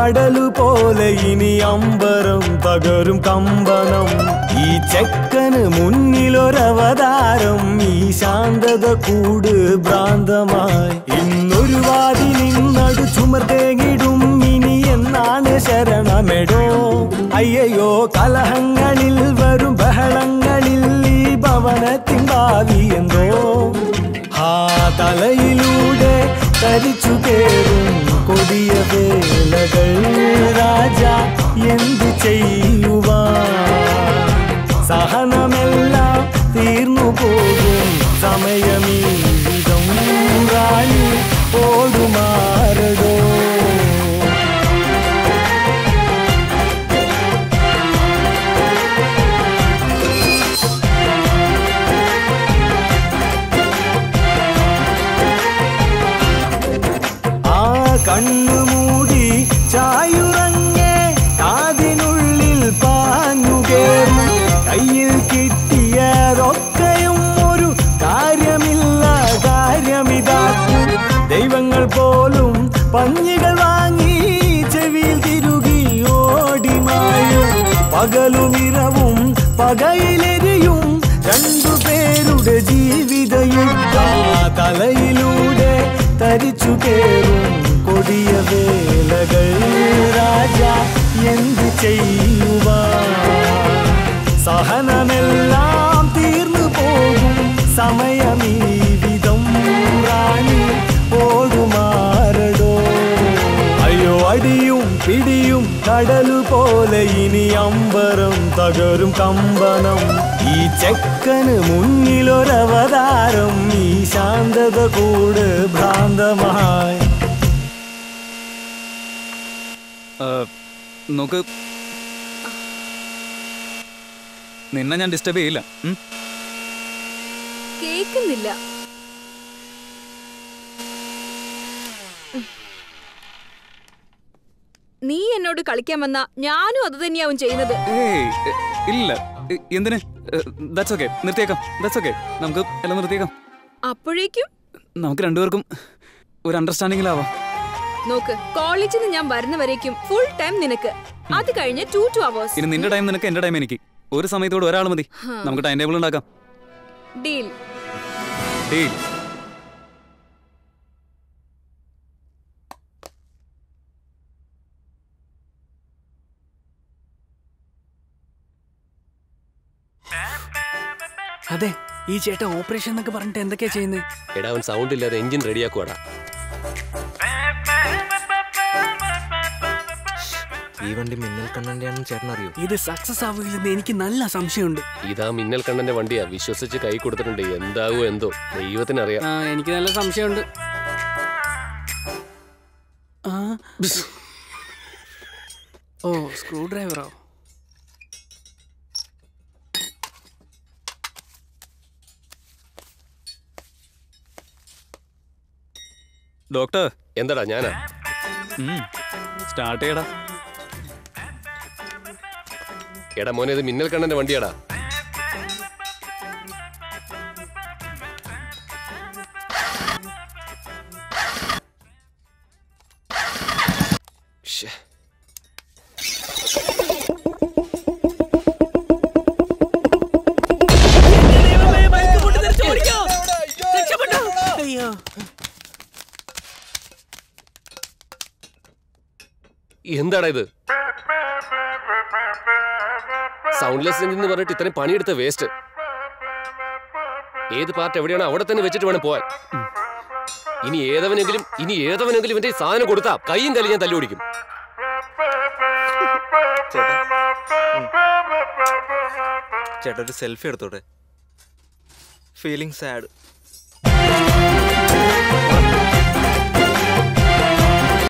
കടലു പോലെ ഇനി അമ്പരം തകരും കമ്പനം ഈ ചെക്കന് മുന്നിലൊരവതാരം ഈ ശാന്തത കൂട് ഭ്രാന്തമായി ഇന്നൊരു വാതിലിന്നടു ചുമർ തേങ്ങിടും ഇനി എന്നാണ് ശരണമെടോ അയ്യയോ കലഹങ്ങളിൽ വരും ബഹളങ്ങളിൽ ഈ ഭവനത്തിൻ ഭാവി എന്തോ ആ തലയിലൂടെ തരിച്ചു കേറും കൊടിയ വേലകൾ രാജ എന്ത് ചെയ്യുവാ സഹനമെല്ലാം തീർന്നു പോകും സമയമീ വിധം റാണി ഓടുമാറടോ ആ കണ്ണു മൂടി ചായുറങ്ങേ കാതിനുള്ളിൽ പാഞ്ഞു കേറും കയ്യിൽ കിട്ടിയതൊക്കെയും ഒരു കാര്യമില്ല കാര്യമിതാക്കും ദൈവങ്ങൾ പോലും പഞ്ഞികൾ വാങ്ങി ചെവിയിൽ തിരുകി ഓടിമായും പകലും ഇരവും പകയിലെരിയും രണ്ടു പേരുടെ ജീവിത യുദ്ധ തലയിലൂടെ തരിച്ചു കേറും കൊടിയ വേലകൾ രാജ എന്ത് ചെയ്യുവാ സഹനമെല്ലാം തീർന്നു പോകും സമയമീ വിധം റാണി ഓടുമാറടോ അയ്യോ അടിയും പിടിയും കടലു പോലെ ഇനി അമ്പരം തകരും കമ്പനം ഈ ചെക്കന് മുന്നിലൊരവതാരം ഈ ശാന്തത കൂട് ഭ്രാന്തമായി നോക്ക് നിന്നെ ഞാൻ ഡിസ്റ്റർബ് ചെയ്യില്ല ഉം? കേക്കുന്നില്ല നീ എന്നോട് കളിക്കാൻ വന്ന ഞാനും അത് തന്നെയാവും ചെയ്യുന്നത് ഏയ് എ, ഇല്ല എ, എന്തിന് ദാറ്റ്സ് ഓക്കെ നിർത്തിയേക്കാം ദാറ്റ്സ് ഓക്കെ നമുക്ക് എല്ലാം നിർത്തിയേക്കാം അപ്പോഴേക്കും നമുക്ക് രണ്ടുപേർക്കും ഒരു അണ്ടർസ്റ്റാൻഡിങ്ങിലാവാം നോക്ക് കോളേജിൽ നിന്ന് ഞാൻ വരുന്നവരേക്കും ഫുൾ ടൈം നിനക്ക് അത് കഴിഞ്ഞ് ടു ടു അവേഴ്സ് ഇനി നിന്റെ ടൈം നിനക്ക് എന്റെ ടൈം എനിക്ക് ഒരു സമയത്തോട് ഒരാൾ മതി ഹാ. നമുക്ക് ടൈം ടേബിൾ ഉണ്ടാക്കാം ഡീൽ ഡീൽ അതെ ഈ ചേട്ടൻ ഓപ്പറേഷൻ എന്നൊക്കെ പറഞ്ഞിട്ട് എന്തൊക്കെയാ ചെയ്യുന്നത് എടാ അവൻ സൗണ്ട് ഇല്ലാതെ എഞ്ചിൻ റെഡിയാക്കുവാടാ ഈ വണ്ടി മിന്നൽ കണ്ണന്റെയാണെന്ന് ചേട്ടൻ അറിയോ ഇത് സക്സസ് ആവില്ലെന്ന് എനിക്ക് നല്ല സംശയമുണ്ട് ഇതാ മിന്നൽ കണ്ണന്റെ വണ്ടിയാ വിശ്വസിച്ച് കൈ കൊടുത്തിട്ടുണ്ട് എന്താവോ എന്തോ ദൈവത്തിനറിയാം ആ എനിക്ക് നല്ല സംശയമുണ്ട് ആ ഓ സ്ക്രൂ ഡ്രൈവറോ ഡോക്ടർ എന്താടാ ഞാനാ സ്റ്റാർട്ട് ചെയ്യടാ എടാ മോനെ ഇത് മിന്നൽ കണ്ണന്റെ വണ്ടിയാടാ ശ്ശേ. അയ്യോ എന്താടാ ഇത് സൗണ്ട്ലെസ് എഞ്ചിൻ എന്ന് പറഞ്ഞിട്ട് ഇത്രയും പണിയെടുത്ത വേസ്റ്റ് ഏത് പാർട്ട് എവിടെയാണോ അവിടെ തന്നെ വെച്ചിട്ട് വേണം പോവാൻ ഇനി ഏതവനെങ്കിലും ഇനി ഏതവനെങ്കിലും ഇവന്റെ ഈ സാധനം കൊടുത്താ കൈയും കല്ലും ഞാൻ തല്ലുപിടിക്കും ചേട്ടാ ഒരു സെൽഫി എടുത്തോട്ടെ ഫീലിംഗ് സാഡ്